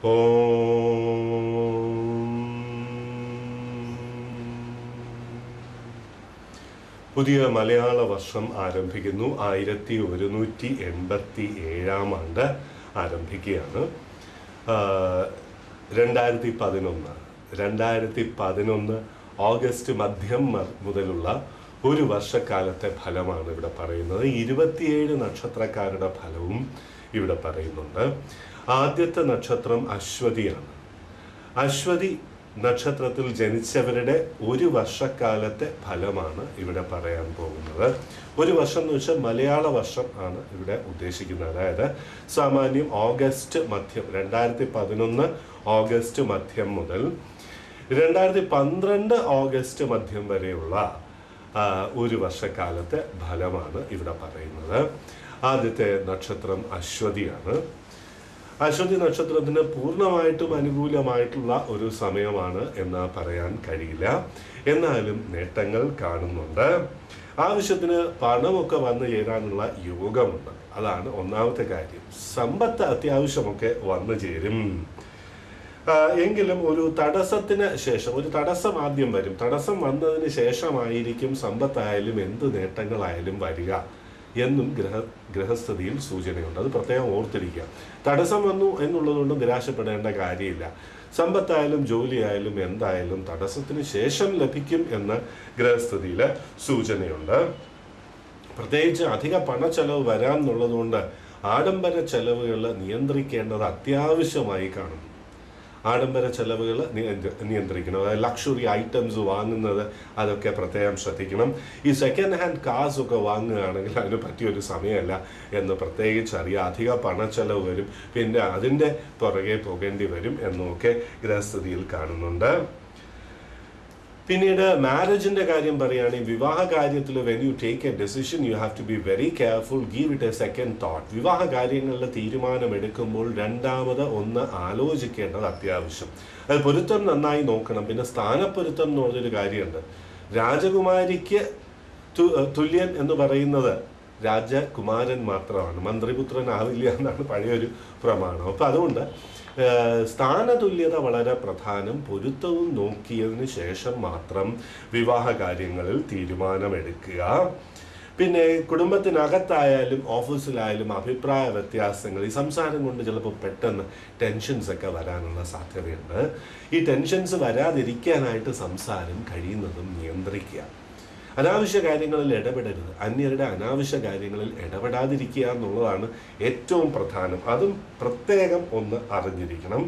പുതിയ മലയാള വർഷം ആരംഭിക്കുന്നു ആയിരത്തി ഒരുന്നൂറ്റി എൺപത്തി ഏഴാം ആണ്ട് ആരംഭിക്കുകയാണ് ആ, രണ്ടായിരത്തി പതിനൊന്ന് രണ്ടായിരത്തി പതിനൊന്ന് ഓഗസ്റ്റ് മധ്യം മ- മുതലുള്ള ഒരു വർഷക്കാലത്തെ ഫലമാണ് ഇവിടെ പറയുന്നത് ഇരുപത്തിയേഴ് നക്ഷത്രക്കാരുടെ ഫലവും ഇവിടെ പറയുന്നുണ്ട് ആദ്യത്തെ നക്ഷത്രം അശ്വതിയാണ് അശ്വതി നക്ഷത്രത്തിൽ ജനിച്ചവരുടെ ഒരു വർഷക്കാലത്തെ ഫലമാണ് ഇവിടെ പറയാൻ പോകുന്നത് ഒരു വർഷം എന്ന് വെച്ചാൽ മലയാള വർഷം ആണ് ഇവിടെ ഉദ്ദേശിക്കുന്നത് അതായത് സാമാന്യം ഓഗസ്റ്റ് മധ്യം രണ്ടായിരത്തി പതിനൊന്ന് ഓഗസ്റ്റ് മധ്യം മുതൽ രണ്ടായിരത്തി പന്ത്രണ്ട് ഓഗസ്റ്റ് മധ്യം വരെയുള്ള ആ, ഒരു വർഷക്കാലത്തെ ഫലമാണ് ഇവിടെ പറയുന്നത് ആദ്യത്തെ നക്ഷത്രം അശ്വതിയാണ് അശ്വതി നക്ഷത്രത്തിന് പൂർണ്ണമായിട്ടും അനുകൂലമായിട്ടുള്ള ഒരു സമയമാണ് എന്ന് പറയാൻ കഴിയില്ല എന്നാലും നേട്ടങ്ങൾ കാണുന്നുണ്ട് ആവശ്യത്തിന് പണമൊക്കെ വന്നു ചേരാനുള്ള യോഗമുണ്ട് അതാണ് ഒന്നാമത്തെ കാര്യം സമ്പത്ത് അത്യാവശ്യമൊക്കെ വന്നു ചേരും ആ, എങ്കിലും ഒരു തടസ്സത്തിന് ശേഷം ഒരു തടസ്സം ആദ്യം വരും തടസ്സം വന്നതിന് ശേഷമായിരിക്കും സമ്പത്തായാലും എന്ത് നേട്ടങ്ങളായാലും വരിക എന്നും ഗ്രഹ ഗ്രഹസ്ഥിതിയിൽ സൂചനയുണ്ട് അത് പ്രത്യേകം ഓർത്തിരിക്കുക തടസ്സം വന്നു എന്നുള്ളതുകൊണ്ട് നിരാശപ്പെടേണ്ട കാര്യമില്ല സമ്പത്തായാലും ജോലിയായാലും എന്തായാലും തടസ്സത്തിന് ശേഷം ലഭിക്കും എന്ന് ഗ്രഹസ്ഥിതിയിൽ സൂചനയുണ്ട് പ്രത്യേകിച്ച് അധിക പണച്ചെലവ് വരാൻ എന്നുള്ളതുകൊണ്ട് ആഡംബര ചെലവുകൾ നിയന്ത്രിക്കേണ്ടത് അത്യാവശ്യമായി കാണുന്നു ആഡംബര ചെലവുകൾ നിയന്ത്രിക്കണം അതായത് ലക്ഷറി ഐറ്റംസ് വാങ്ങുന്നത് അതൊക്കെ പ്രത്യേകം ശ്രദ്ധിക്കണം ഈ സെക്കൻഡ് ഹാൻഡ് കാർസ് ഒക്കെ വാങ്ങുകയാണെങ്കിൽ അതിന് പറ്റിയൊരു സമയമല്ല എന്ന് പ്രത്യേകിച്ച് അറിയാം അധിക പണച്ചെലവ് വരും പിന്നെ അതിൻ്റെ പുറകെ പോകേണ്ടി വരും എന്നൊക്കെ ഗ്രഹസ്ഥിതിയിൽ കാണുന്നുണ്ട് പിന്നീട് മാരേജിന്റെ കാര്യം പറയുകയാണെങ്കിൽ വിവാഹ കാര്യത്തിൽ when you take a decision you have to be very careful give it a second thought വിവാഹ കാര്യങ്ങളിൽ തീരുമാനമെടുക്കുമ്പോൾ രണ്ടാമത് ഒന്ന് ആലോചിക്കേണ്ടത് അത്യാവശ്യം അത് പൊരുത്തം നന്നായി നോക്കണം പിന്നെ സ്ഥാനപ്പൊരുത്തം എന്ന് പറഞ്ഞൊരു കാര്യമുണ്ട് രാജകുമാരിക്ക് തു- തുല്യൻ എന്ന് പറയുന്നത് രാജകുമാരൻ മാത്രമാണ് മന്ത്രിപുത്രൻ ആവില്ല എന്നാണ് പഴയൊരു പ്രമാണം അപ്പം അതുകൊണ്ട് ഏഹ്, സ്ഥാനതുല്യത വളരെ പ്രധാനം പൊരുത്തവും നോക്കിയതിന് ശേഷം മാത്രം വിവാഹ കാര്യങ്ങളിൽ തീരുമാനമെടുക്കുക പിന്നെ കുടുംബത്തിനകത്തായാലും ഓഫീസിലായാലും അഭിപ്രായ വ്യത്യാസങ്ങൾ ഈ സംസാരം കൊണ്ട് ചിലപ്പോൾ പെട്ടെന്ന് ടെൻഷൻസ് ഒക്കെ വരാനുള്ള സാധ്യതയുണ്ട് ഈ ടെൻഷൻസ് വരാതിരിക്കാനായിട്ട് സംസാരം കഴിയുന്നതും നിയന്ത്രിക്കുക അനാവശ്യ കാര്യങ്ങളിൽ ഇടപെടരുത് അന്യരുടെ അനാവശ്യ കാര്യങ്ങളിൽ ഇടപെടാതിരിക്കുക എന്നുള്ളതാണ് ഏറ്റവും പ്രധാനം അതും പ്രത്യേകം ഒന്ന് അറിഞ്ഞിരിക്കണം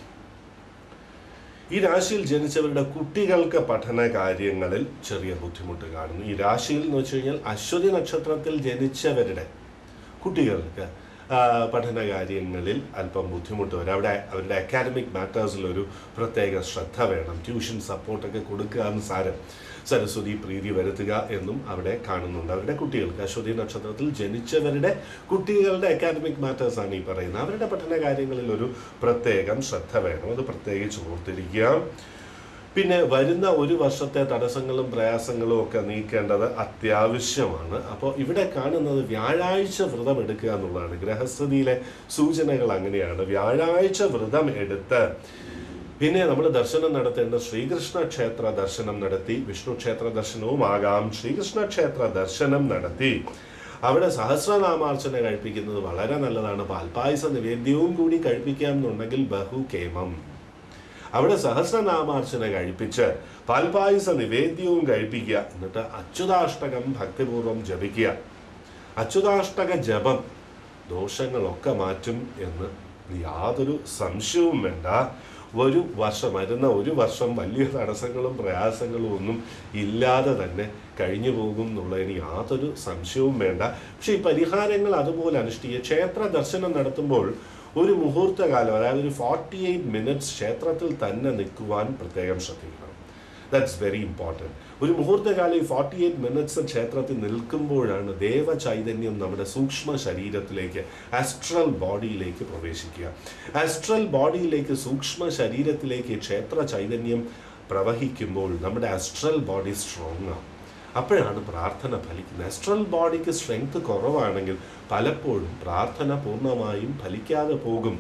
ഈ രാശിയിൽ ജനിച്ചവരുടെ കുട്ടികൾക്ക് പഠന കാര്യങ്ങളിൽ ചെറിയ ബുദ്ധിമുട്ട് കാണുന്നു ഈ രാശിയിൽ എന്ന് വെച്ച് കഴിഞ്ഞാൽ അശ്വതി നക്ഷത്രത്തിൽ ജനിച്ചവരുടെ കുട്ടികൾക്ക് ആ, പഠന കാര്യങ്ങളിൽ അല്പം ബുദ്ധിമുട്ട് വരും അവിടെ അവരുടെ അക്കാഡമിക് മാറ്റേഴ്സിൽ ഒരു പ്രത്യേക ശ്രദ്ധ വേണം ട്യൂഷൻ സപ്പോർട്ടൊക്കെ കൊടുക്കുക എന്ന് സാരം സരസ്വതി പ്രീതി വരുത്തുക എന്നും അവിടെ കാണുന്നുണ്ട് അവരുടെ കുട്ടികൾക്ക് അശ്വതി നക്ഷത്രത്തിൽ ജനിച്ചവരുടെ കുട്ടികളുടെ അക്കാഡമിക് മാറ്റേഴ്സ് ആണ് ഈ പറയുന്നത് അവരുടെ പഠന കാര്യങ്ങളിൽ ഒരു പ്രത്യേകം ശ്രദ്ധ വേണം അത് പ്രത്യേകിച്ച് ഓർത്തിരിക്കുക പിന്നെ വരുന്ന ഒരു വർഷത്തെ തടസ്സങ്ങളും പ്രയാസങ്ങളും ഒക്കെ നീക്കേണ്ടത് അത്യാവശ്യമാണ് അപ്പോൾ ഇവിടെ കാണുന്നത് വ്യാഴാഴ്ച വ്രതം എടുക്കുക എന്നുള്ളതാണ് ഗ്രഹസ്ഥിതിയിലെ സൂചനകൾ അങ്ങനെയാണ് വ്യാഴാഴ്ച വ്രതം എടുത്ത് പിന്നെ നമ്മൾ ദർശനം നടത്തേണ്ട ശ്രീകൃഷ്ണ ക്ഷേത്ര ദർശനം നടത്തി വിഷ്ണു ക്ഷേത്ര ദർശനവും ആകാം ശ്രീകൃഷ്ണ ക്ഷേത്ര ദർശനം നടത്തി അവിടെ സഹസ്രനാമാർച്ചന കഴിപ്പിക്കുന്നത് വളരെ നല്ലതാണ് പാൽപായസ നിവേദ്യവും കൂടി കഴിപ്പിക്കാം എന്നുണ്ടെങ്കിൽ ബഹുകേമം അവിടെ സഹസ്രനാമാർച്ചന കഴിപ്പിച്ച് പാൽപായസ നിവേദ്യവും കഴിപ്പിക്കുക എന്നിട്ട് അച്യുതാഷ്ടകം ഭക്തിപൂർവ്വം ജപിക്കുക അച്യുതാഷ്ടക ജപം ദോഷങ്ങളൊക്കെ മാറ്റും എന്ന് യാതൊരു സംശയവും വേണ്ട ഒരു വർഷം വരുന്ന ഒരു വർഷം വലിയ തടസ്സങ്ങളും പ്രയാസങ്ങളും ഒന്നും ഇല്ലാതെ തന്നെ കഴിഞ്ഞു പോകും എന്നുള്ളതിന് യാതൊരു സംശയവും വേണ്ട പക്ഷേ ഈ പരിഹാരങ്ങൾ അതുപോലെ അനുഷ്ഠിക്കുക ക്ഷേത്ര ദർശനം നടത്തുമ്പോൾ ഒരു മുഹൂർത്തകാലം അതായത് ഒരു ഫോർട്ടി എയ്റ്റ് മിനിറ്റ്സ് ക്ഷേത്രത്തിൽ തന്നെ നിൽക്കുവാൻ പ്രത്യേകം ശ്രദ്ധിക്കണം ദാറ്റ്സ് വെരി ഇമ്പോർട്ടൻറ്റ് ഒരു മുഹൂർത്തകാലം ഈ ഫോർട്ടി എയ്റ്റ് മിനിറ്റ്സ് ക്ഷേത്രത്തിൽ നിൽക്കുമ്പോഴാണ് ദേവ ചൈതന്യം നമ്മുടെ സൂക്ഷ്മ ശരീരത്തിലേക്ക് ആസ്ട്രൽ ബോഡിയിലേക്ക് പ്രവേശിക്കുക ആസ്ട്രൽ ബോഡിയിലേക്ക് സൂക്ഷ്മ ശരീരത്തിലേക്ക് ക്ഷേത്ര ചൈതന്യം പ്രവഹിക്കുമ്പോൾ നമ്മുടെ ആസ്ട്രൽ ബോഡി സ്ട്രോങ് ആവും അപ്പോഴാണ് പ്രാർത്ഥന ഫലിക്കുന്നത് ആസ്ട്രൽ ബോഡിക്ക് സ്ട്രെങ്ത് കുറവാണെങ്കിൽ പലപ്പോഴും പ്രാർത്ഥന പൂർണ്ണമായും ഫലിക്കാതെ പോകും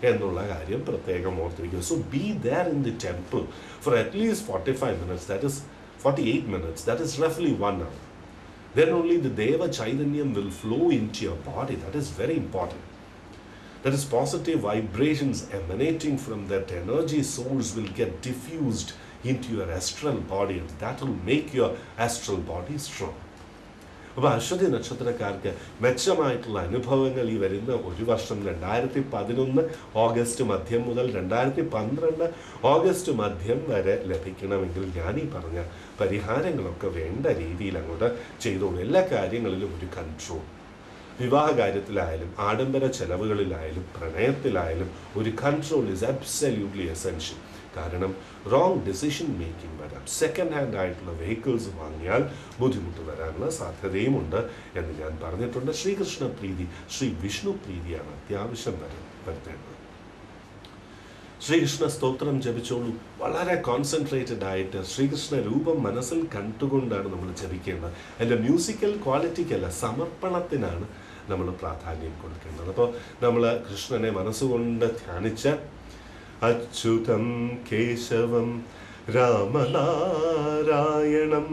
എന്നുള്ള കാര്യം പ്രത്യേകം ഓർത്തിരിക്കുക so be there in the temple for at least forty five minutes that is forty eight minutes that is റഫ്ലി one hour then only the Deva Chaitanyam will flow into your body. That is very important. That is positive vibrations emanating from that energy source will get diffused into your astral body and that will make your astral body strong. അപ്പോൾ അശ്വതി നക്ഷത്രക്കാർക്ക് മെച്ചമായിട്ടുള്ള അനുഭവങ്ങൾ ഈ വരുന്ന ഒരു വർഷം രണ്ടായിരത്തി പതിനൊന്ന് August മധ്യം മുതൽ രണ്ടായിരത്തി പന്ത്രണ്ട് ഓഗസ്റ്റ് മധ്യം വരെ ലഭിക്കണമെങ്കിൽ ഞാൻ ഈ പറഞ്ഞ പരിഹാരങ്ങളൊക്കെ വേണ്ട രീതിയിൽ അങ്ങോട്ട് ചെയ്തോളൂ എല്ലാ കാര്യങ്ങളിലും ഒരു കൺട്രോൾ വിവാഹ കാര്യത്തിലായാലും ആഡംബര ചെലവുകളിലായാലും പ്രണയത്തിലായാലും ഒരു കൺട്രോൾ ഇസ് അബ്സല്യൂട്ട്ലി എസെൻഷ്യൽ കാരണം റോങ് ഡിസിഷൻ മേക്കിംഗ് വരാം സെക്കൻഡ് ഹാൻഡ് ആയിട്ടുള്ള വെഹിക്കിൾസ് വാങ്ങിയാൽ ബുദ്ധിമുട്ട് വരാനുള്ള സാധ്യതയുമുണ്ട് എന്ന് ഞാൻ പറഞ്ഞിട്ടുണ്ട് ശ്രീകൃഷ്ണ പ്രീതി ശ്രീ വിഷ്ണു പ്രീതിയാണ് അത്യാവശ്യം വരെ വരുത്തേണ്ടത് ശ്രീകൃഷ്ണ സ്തോത്രം ജപിച്ചോളൂ വളരെ കോൺസെൻട്രേറ്റഡ് ആയിട്ട് ശ്രീകൃഷ്ണ രൂപം മനസ്സിൽ കണ്ടുകൊണ്ടാണ് നമ്മൾ ജപിക്കേണ്ടത് അതിൻ്റെ മ്യൂസിക്കൽ ക്വാളിറ്റിക്കല്ല സമർപ്പണത്തിനാണ് നമ്മൾ പ്രാധാന്യം കൊടുക്കേണ്ടത് അപ്പോൾ നമ്മൾ കൃഷ്ണനെ മനസ്സുകൊണ്ട് ധ്യാനിച്ച് അച്യുതം കേശവം രാമനാരായണം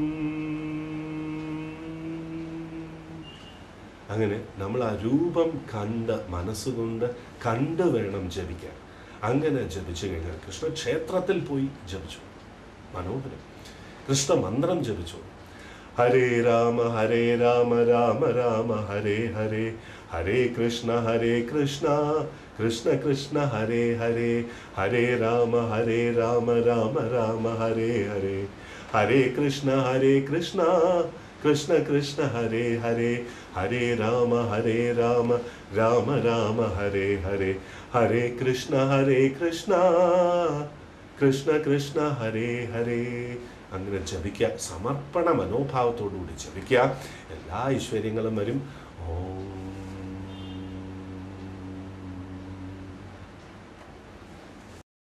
അങ്ങനെ നമ്മൾ ആ രൂപം കണ്ട് മനസ്സുകൊണ്ട് കണ്ട് വേണം ജപിക്കാൻ അങ്ങനെ ജപിച്ചു കഴിഞ്ഞാൽ കൃഷ്ണ ക്ഷേത്രത്തിൽ പോയി ജപിച്ചു മനോഹരം കൃഷ്ണ മന്ത്രം ജപിച്ചു ഹരേ രാമ ഹരേ രാമ രാമ രാമ ഹരേ ഹരേ ഹരേ കൃഷ്ണ ഹരേ കൃഷ്ണ കൃഷ്ണ കൃഷ്ണ ഹരേ ഹരേ ഹരേ രാമ ഹരേ രാമ രാമ രാമ ഹരേ ഹരേ ഹരേ കൃഷ്ണ ഹരേ കൃഷ്ണ കൃഷ്ണ കൃഷ്ണ ഹരേ ഹരേ ഹരേ രാമ ഹരേ രാമ രാമ രാമ ഹരേ ഹരേ ഹരേ കൃഷ്ണ ഹരേ കൃഷ്ണ കൃഷ്ണ കൃഷ്ണ ഹരേ ഹരേ അങ്ങനെ ജപിക്കുക സമർപ്പണ മനോഭാവത്തോടുകൂടി ജപിക്കുക എല്ലാ ഐശ്വര്യങ്ങളും വരും ഓം